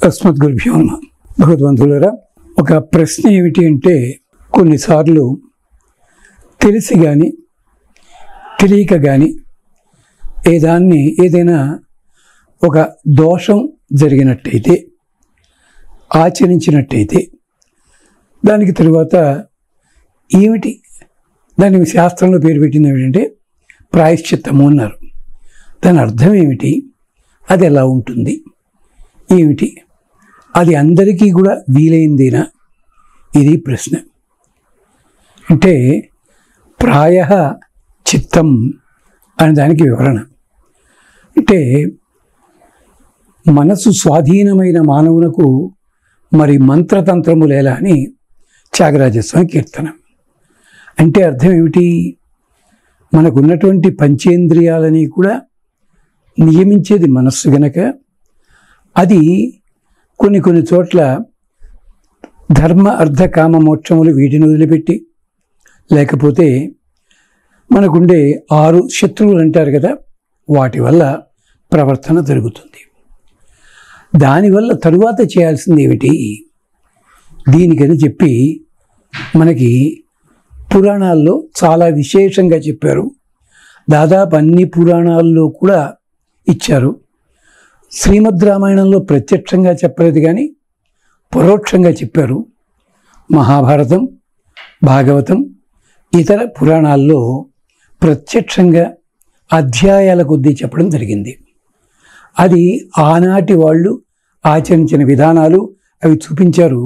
తస్మత్ గురుభ్యో నమ భగవద్బంధువులరా ఒక ప్రశ్న ఏమిటి అంటే కొన్నిసార్లు తెలిసి కానీ తెలియక కానీ ఏదాన్ని ఏదైనా ఒక దోషం జరిగినట్టయితే ఆచరించినట్టయితే దానికి తరువాత ఏమిటి దానికి శాస్త్రంలో పేరు పెట్టింది ఏమిటంటే ప్రాయశ్చిత్తము అన్నారు దాని అర్థం ఏమిటి అది ఎలా ఉంటుంది ఏమిటి అది అందరికీ కూడా వీలైందేనా ఇది ప్రశ్న అంటే ప్రాయ చిత్తం అనే దానికి వివరణ అంటే మనసు స్వాధీనమైన మానవునకు మరి మంత్రతంత్రములేలా అని త్యాగరాజస్వామి కీర్తన అంటే అర్థం ఏమిటి మనకున్నటువంటి పంచేంద్రియాలని కూడా నియమించేది మనస్సు గనక అది కొన్ని కొన్ని చోట్ల ధర్మ అర్ధ కామ మోక్షములు వీటిని వదిలిపెట్టి లేకపోతే మనకుండే ఆరు శత్రువులు అంటారు కదా వాటి వల్ల ప్రవర్తన జరుగుతుంది దానివల్ల తరువాత చేయాల్సింది ఏమిటి దీనికని చెప్పి మనకి పురాణాల్లో చాలా విశేషంగా చెప్పారు దాదాపు అన్ని పురాణాల్లో కూడా ఇచ్చారు శ్రీమద్ రామాయణంలో ప్రత్యక్షంగా చెప్పలేదు కానీ పరోక్షంగా చెప్పారు మహాభారతం భాగవతం ఇతర పురాణాల్లో ప్రత్యక్షంగా అధ్యాయాల కొద్దీ చెప్పడం జరిగింది అది ఆనాటి వాళ్ళు ఆచరించిన విధానాలు అవి చూపించారు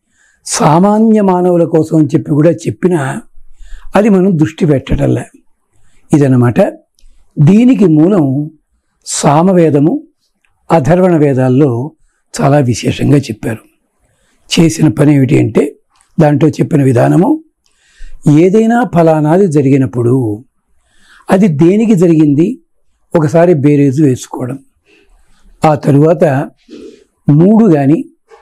సామాన్య మానవుల కోసం అని చెప్పి కూడా చెప్పిన అది మనం దృష్టి పెట్టడంలే ఇదన్నమాట దీనికి మూలం సామవేదము అధర్వణ వేదాల్లో చాలా విశేషంగా చెప్పారు చేసిన పని ఏమిటి అంటే దాంట్లో చెప్పిన విధానము ఏదైనా ఫలానాది జరిగినప్పుడు అది దేనికి జరిగింది ఒకసారి బేరేజు వేసుకోవడం ఆ తరువాత మూడు కానీ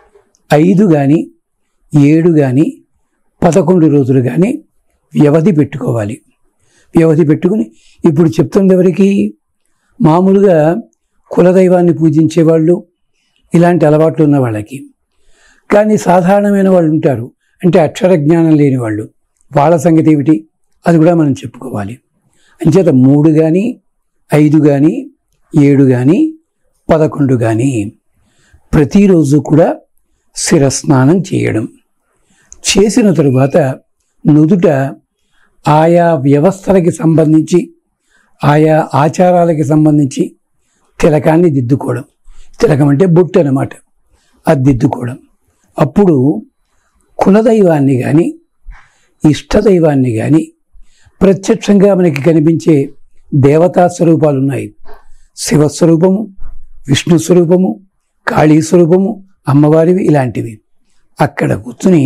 ఐదు కానీ ఏడు కానీ పదకొండు రోజులు కానీ వ్యవధి పెట్టుకోవాలి వ్యవధి పెట్టుకుని ఇప్పుడు చెప్తుంది ఎవరికి మామూలుగా కులదైవాన్ని పూజించే వాళ్ళు ఇలాంటి అలవాట్లు ఉన్న వాళ్ళకి కానీ సాధారణమైన వాళ్ళు ఉంటారు అంటే అక్షర జ్ఞానం లేని వాళ్ళు వాళ్ళ సంగతి ఏమిటి అది కూడా మనం చెప్పుకోవాలి అంచేత మూడు కానీ ఐదు కానీ ఏడు కానీ పదకొండు కానీ ప్రతిరోజు కూడా శిరస్నానం చేయడం చేసిన తరువాత నుదుట ఆయా వ్యవస్థలకి సంబంధించి ఆయా ఆచారాలకి సంబంధించి తిలకాన్ని దిద్దుకోవడం తిలకం అంటే బొట్టు అన్నమాట అది దిద్దుకోవడం అప్పుడు కులదైవాన్ని కానీ ఇష్టదైవాన్ని కానీ ప్రత్యక్షంగా మనకి కనిపించే దేవతా స్వరూపాలు ఉన్నాయి శివస్వరూపము విష్ణు స్వరూపము కాళీ స్వరూపము అమ్మవారివి ఇలాంటివి అక్కడ కూర్చుని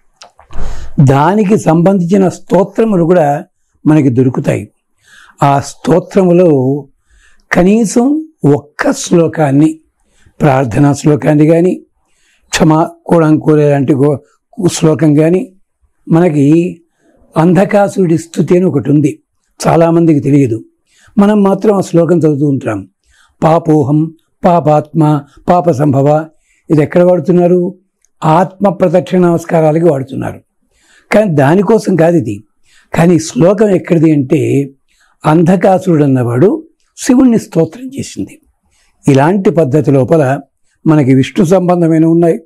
దానికి సంబంధించిన స్తోత్రములు కూడా మనకి దొరుకుతాయి ఆ స్తోత్రములో కనీసం ఒక్క శ్లోకాన్ని ప్రార్థనా శ్లోకాన్ని కానీ క్షమా కూడంకూర లాంటి గో- శ్లోకం కానీ మనకి అంధకాసుడి స్థుతి అని ఒకటి ఉంది చాలామందికి తెలియదు మనం మాత్రం ఆ శ్లోకం చదువుతూ ఉంటాం పాపోహం పాపాత్మ పాప సంభవ ఇది ఎక్కడ వాడుతున్నారు ఆత్మ ప్రదక్షిణ నమస్కారాలకి వాడుతున్నారు కానీ దానికోసం కాదు ఇది కానీ ఈ శ్లోకం ఎక్కడిది అంటే అంధకాసురుడు అన్నవాడు శివుణ్ణి స్తోత్రం చేసింది ఇలాంటి పద్ధతి లోపల మనకి విష్ణు సంబంధమైన ఉన్నాయి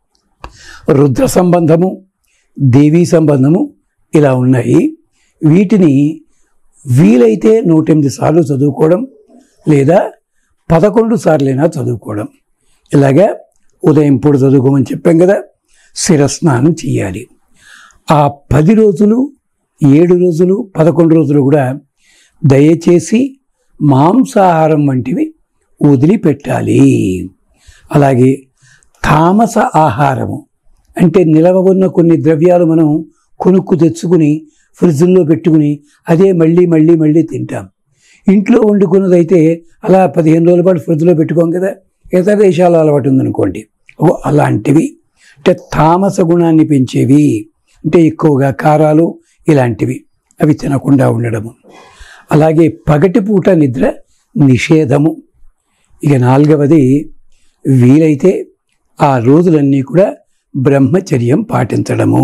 రుద్ర సంబంధము దేవీ సంబంధము ఇలా ఉన్నాయి వీటిని వీలైతే నూటెనిమిది సార్లు చదువుకోవడం లేదా పదకొండు సార్లైనా చదువుకోవడం ఇలాగా ఉదయం పూట చదువుకోమని చెప్పాం కదా శిరస్నానం చేయాలి ఆ పది రోజులు ఏడు రోజులు పదకొండు రోజులు కూడా దయచేసి మాంసాహారం వంటివి వదిలిపెట్టాలి అలాగే తామస ఆహారము అంటే నిలవ ఉన్న కొన్ని ద్రవ్యాలు మనం కొనుక్కు తెచ్చుకుని ఫ్రిడ్జ్లో పెట్టుకుని అదే మళ్ళీ మళ్ళీ మళ్ళీ తింటాం ఇంట్లో వండుకున్నదైతే అలా పదిహేను రోజుల పాటు ఫ్రిడ్జ్లో పెట్టుకోం కదా ఇతర దేశాల అలవాటు ఉందనుకోండి ఓ అలాంటివి అంటే తామస గుణాన్ని పెంచేవి అంటే ఎక్కువగా కారాలు ఇలాంటివి అవి తినకుండా ఉండడము అలాగే పగటిపూట నిద్ర నిషేధము ఇక నాలుగవది వీలైతే ఆ రోజులన్నీ కూడా బ్రహ్మచర్యం పాటించడము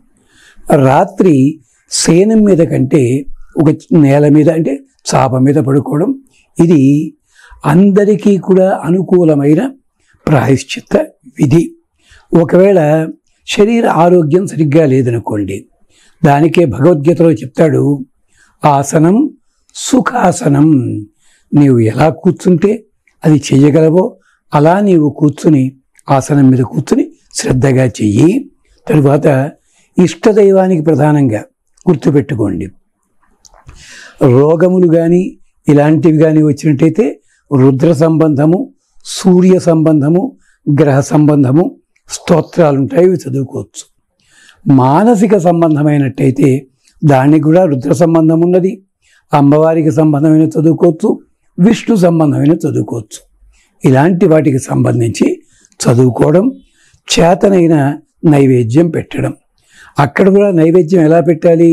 రాత్రి శయనం మీద కంటే ఒక నేల మీద అంటే చాప మీద పడుకోవడం ఇది అందరికీ కూడా అనుకూలమైన ప్రాయశ్చిత్త విధి ఒకవేళ శరీర ఆరోగ్యం సరిగ్గా లేదనుకోండి దానికే భగవద్గీతలో చెప్తాడు ఆసనం సుఖాసనం నీవు ఎలా కూర్చుంటే అది చెయ్యగలవో అలా నీవు కూర్చుని ఆసనం మీద కూర్చుని శ్రద్ధగా చెయ్యి తరువాత ఇష్టదైవానికి ప్రధానంగా గుర్తుపెట్టుకోండి రోగములు కానీ ఇలాంటివి కానీ వచ్చినట్టయితే రుద్ర సంబంధము సూర్య సంబంధము గ్రహ సంబంధము స్తోత్రాలు ఉంటాయి ఇవి చదువుకోవచ్చు మానసిక సంబంధమైనట్టయితే దానికి కూడా రుద్ర సంబంధం ఉన్నది అమ్మవారికి సంబంధమైన చదువుకోవచ్చు విష్ణు సంబంధమైన చదువుకోవచ్చు ఇలాంటి వాటికి సంబంధించి చదువుకోవడం చేతనైన నైవేద్యం పెట్టడం అక్కడ కూడా నైవేద్యం ఎలా పెట్టాలి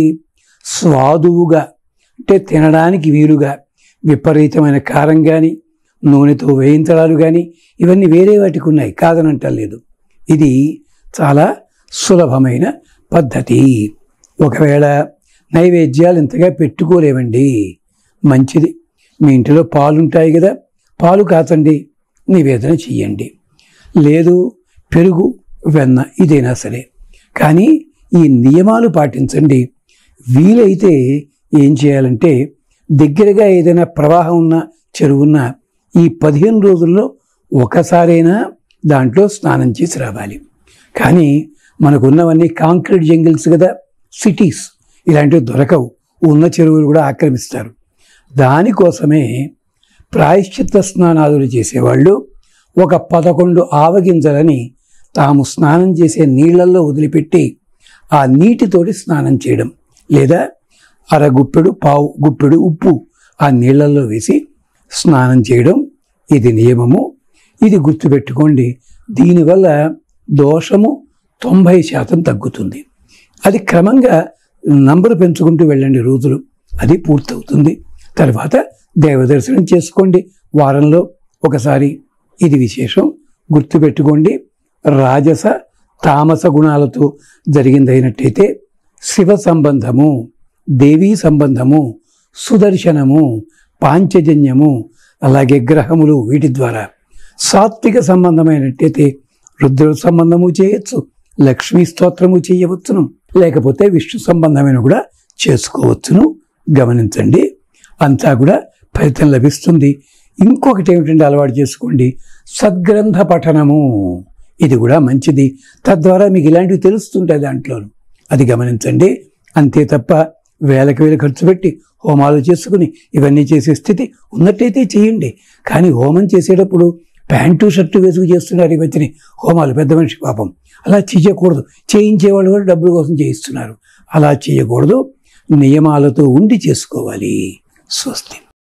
స్వాదువుగా అంటే తినడానికి వీలుగా విపరీతమైన కారం కానీ నూనెతో వేయించడాలు కానీ ఇవన్నీ వేరే వాటికి ఉన్నాయి కాదనంటలేదు ఇది చాలా సులభమైన పద్ధతి ఒకవేళ నైవేద్యాలు ఇంతగా పెట్టుకోలేవండి మంచిది మీ ఇంటిలో పాలు ఉంటాయి కదా పాలు కాచండి నివేదన చెయ్యండి లేదు పెరుగు వెన్న ఇదైనా సరే కానీ ఈ నియమాలు పాటించండి వీలైతే ఏం చేయాలంటే దగ్గరగా ఏదైనా ప్రవాహం ఉన్న చెరువున్న ఈ పదిహేను రోజుల్లో ఒకసారైనా దాంట్లో స్నానం చేసి రావాలి కానీ మనకున్నవన్నీ కాంక్రీట్ జంగిల్స్ కదా సిటీస్ ఇలాంటివి దొరకవు ఉన్న చెరువులు కూడా ఆక్రమిస్తారు దానికోసమే ప్రాయశ్చిత్త స్నానాదులు చేసేవాళ్ళు ఒక పదకొండు ఆవగింజలని తాము స్నానం చేసే నీళ్లలో వదిలిపెట్టి ఆ నీటితోటి స్నానం చేయడం లేదా అర గుప్పెడు పావు గుప్పెడు ఉప్పు ఆ నీళ్లలో వేసి స్నానం చేయడం ఇది నియమము ఇది గుర్తుపెట్టుకోండి దీనివల్ల దోషము తొంభై శాతం తగ్గుతుంది అది క్రమంగా నంబరు పెంచుకుంటూ వెళ్ళండి రోజులు అది పూర్తవుతుంది తర్వాత దేవదర్శనం చేసుకోండి వారంలో ఒకసారి ఇది విశేషం గుర్తుపెట్టుకోండి రాజస తామస గుణాలతో జరిగిందైనట్టయితే శివ సంబంధము దేవీ సంబంధము సుదర్శనము పాంచజన్యము అలాగే గ్రహములు వీటి ద్వారా సాత్విక సంబంధమైనట్టయితే రుద్ర సంబంధము చేయొచ్చు లక్ష్మీ స్తోత్రము చేయవచ్చును లేకపోతే విష్ణు సంబంధమైన కూడా చేసుకోవచ్చును గమనించండి అంతా కూడా ఫలితం లభిస్తుంది ఇంకొకటి ఏమిటంటే అలవాటు చేసుకోండి సద్గ్రంథ పఠనము ఇది కూడా మంచిది తద్వారా మీకు ఇలాంటివి తెలుస్తుంటాయి దాంట్లో అది గమనించండి అంతే తప్ప వేలకు వేలు ఖర్చు పెట్టి హోమాలు చేసుకుని ఇవన్నీ చేసే స్థితి ఉన్నట్టయితే చేయండి కానీ హోమం చేసేటప్పుడు ప్యాంటు షర్టు వేసుకు చేస్తున్నారు ఈ మధ్యని హోమాలు పెద్ద మనిషి పాపం అలా చేయకూడదు చేయించేవాళ్ళు కూడా డబ్బుల కోసం చేయిస్తున్నారు అలా చేయకూడదు నియమాలతో ఉండి చేసుకోవాలి స్వస్తి